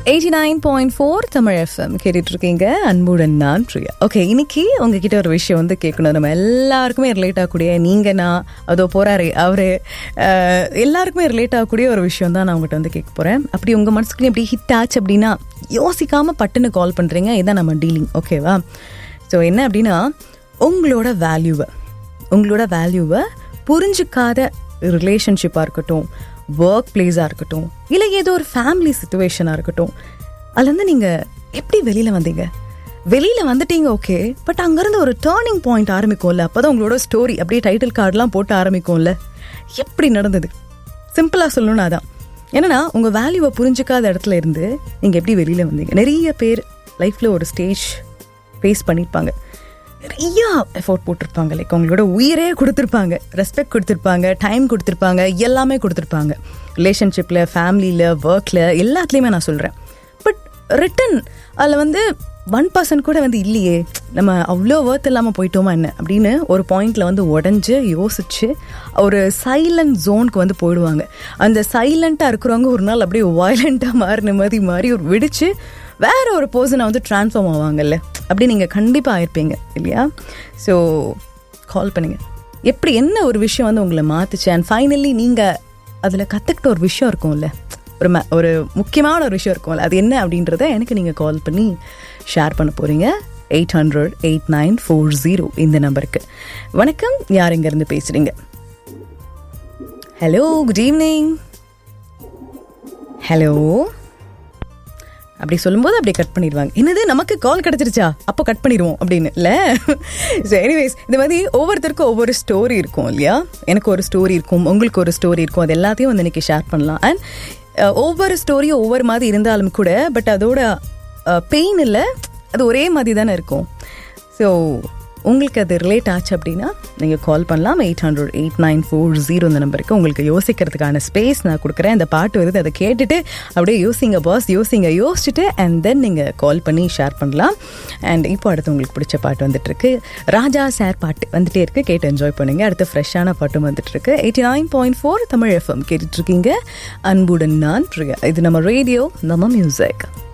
eighty nine point four Tamil FM கேட்டுட்டு இருக்கீங்க அன்புடன் நான் பிரியா ஓகே இன்னைக்கு உங்ககிட்ட ஒரு விஷயம் வந்து கேட்கணும் நம்ம எல்லாருக்குமே ரிலேட் ஆகக்கூடிய நீங்க நான் அதோ போறாரு அவரு அஹ், எல்லாருக்குமே ரிலேட் ஆகக்கூடிய ஒரு விஷயம் தான் நான் உங்ககிட்ட வந்து கேட்க போறேன் அப்படி உங்க மனசுக்குள்ளே எப்படி ஹிட் ஆச்சு அப்படின்னா யோசிக்காம பட்டுன்னு கால் பண்றீங்க இதான் நம்ம டீலிங் ஓகேவா ஸோ என்ன அப்படின்னா உங்களோட வேல்யூவை உங்களோட வேல்யூவை புரிஞ்சுக்காத ரிலேஷன்ஷிப்பாக இருக்கட்டும் ஒர்க் பிளேஸாக இருக்கட்டும் இல்லை ஏதோ ஒரு ஃபேமிலி சுச்சுவேஷனாக இருக்கட்டும் அதுலேருந்து நீங்கள் எப்படி வெளியில் வந்தீங்க வெளியில் வந்துட்டீங்க ஓகே பட் அங்கேருந்து ஒரு டேர்னிங் பாயிண்ட் ஆரம்பிக்கும்ல அப்போ தான் உங்களோட ஸ்டோரி அப்படியே டைட்டில் கார்டெலாம் போட்டு ஆரம்பிக்கும்ல எப்படி நடந்தது சிம்பிளாக சொல்லணும்னா அதான் என்னன்னா உங்கள் வேல்யூவை புரிஞ்சுக்காத இடத்துல இருந்து நீங்கள் எப்படி வெளியில் வந்தீங்க நிறைய பேர் லைஃப்பில் ஒரு ஸ்டேஜ் ஃபேஸ் பண்ணியிருப்பாங்க நிறைய எஃபோர்ட் போட்டிருப்பாங்க லைக் அவங்களோட உயிரே கொடுத்துருப்பாங்க ரெஸ்பெக்ட் கொடுத்துருப்பாங்க டைம் கொடுத்துருப்பாங்க எல்லாமே கொடுத்துருப்பாங்க ரிலேஷன்ஷிப்பில் ஃபேமிலியில் ஒர்க்கில் எல்லாத்துலேயுமே நான் சொல்கிறேன் பட் ரிட்டன் அதில் வந்து ஒன் பர்சன்ட் கூட வந்து இல்லையே நம்ம அவ்வளோ ஒர்த் இல்லாமல் போயிட்டோமா என்ன அப்படின்னு ஒரு பாயிண்ட்ல வந்து உடஞ்சு யோசிச்சு ஒரு சைலண்ட் ஜோனுக்கு வந்து போயிடுவாங்க அந்த சைலண்ட்டாக இருக்கிறவங்க ஒரு நாள் அப்படியே வயலண்ட்டாக மாறின மாதிரி மாறி ஒரு விடிச்சு வேற ஒரு பர்சனை வந்து ட்ரான்ஸ்ஃபார்ம் ஆவாங்கல்ல அப்படி நீங்கள் கண்டிப்பாக ஆயிருப்பீங்க இல்லையா ஸோ கால் பண்ணுங்க எப்படி என்ன ஒரு விஷயம் வந்து உங்களை மாத்துச்சு அண்ட் ஃபைனலி நீங்கள் அதில் கற்றுக்கிட்ட ஒரு விஷயம் இருக்கும்ல ஒரு ம ஒரு முக்கியமான ஒரு விஷயம் இருக்கும்ல அது என்ன அப்படின்றத எனக்கு நீங்கள் கால் பண்ணி ஷேர் பண்ண போகிறீங்க eight hundred eight nine four zero இந்த நம்பருக்கு வணக்கம் யார் இங்கேருந்து பேசுகிறீங்க ஹலோ குட் ஈவினிங் ஹலோ அப்படி சொல்லும்போது அப்படியே கட் பண்ணிடுவாங்க என்னது நமக்கு கால் கிடச்சிருச்சா அப்போ கட் பண்ணிடுவோம் அப்படின்னு இல்லை ஸோ எனிவேஸ் இந்த மாதிரி ஒவ்வொருத்தருக்கும் ஒவ்வொரு ஸ்டோரி இருக்கும் இல்லையா எனக்கு ஒரு ஸ்டோரி இருக்கும் உங்களுக்கு ஒரு ஸ்டோரி இருக்கும் அது எல்லாத்தையும் வந்து இன்னைக்கு ஷேர் பண்ணலாம் அண்ட் ஒவ்வொரு ஸ்டோரியும் ஒவ்வொரு மாதிரி இருந்தாலும் கூட பட் அதோட பெயின் இல்லை அது ஒரே மாதிரி தானே இருக்கும் ஸோ உங்களுக்கு அது ரிலேட் ஆச்சு அப்படின்னா நீங்கள் கால் பண்ணலாம் eight hundred eight nine four zero இந்த நம்பருக்கு உங்களுக்கு யோசிக்கிறதுக்கான ஸ்பேஸ் நான் கொடுக்குறேன் அந்த பாட்டு வருது அதை கேட்டுட்டு அப்படியே யோசிங்க பாஸ் யோசிங்க யோசிச்சுட்டு அண்ட் தென் நீங்கள் கால் பண்ணி ஷேர் பண்ணலாம் அண்ட் இப்போ அடுத்து உங்களுக்கு பிடிச்ச பாட்டு வந்துட்டுருக்கு ராஜா சார் பாட்டு வந்துட்டே இருக்கு கேட்டு என்ஜாய் பண்ணுங்க அடுத்து ஃப்ரெஷ்ஷான பாட்டும் வந்துட்டுருக்கு eighty nine point four Tamil FM கேட்டுட்ருக்கீங்க அன்புடன் நான் பிரியா இது நம்ம ரேடியோ நம்ம மியூசிக்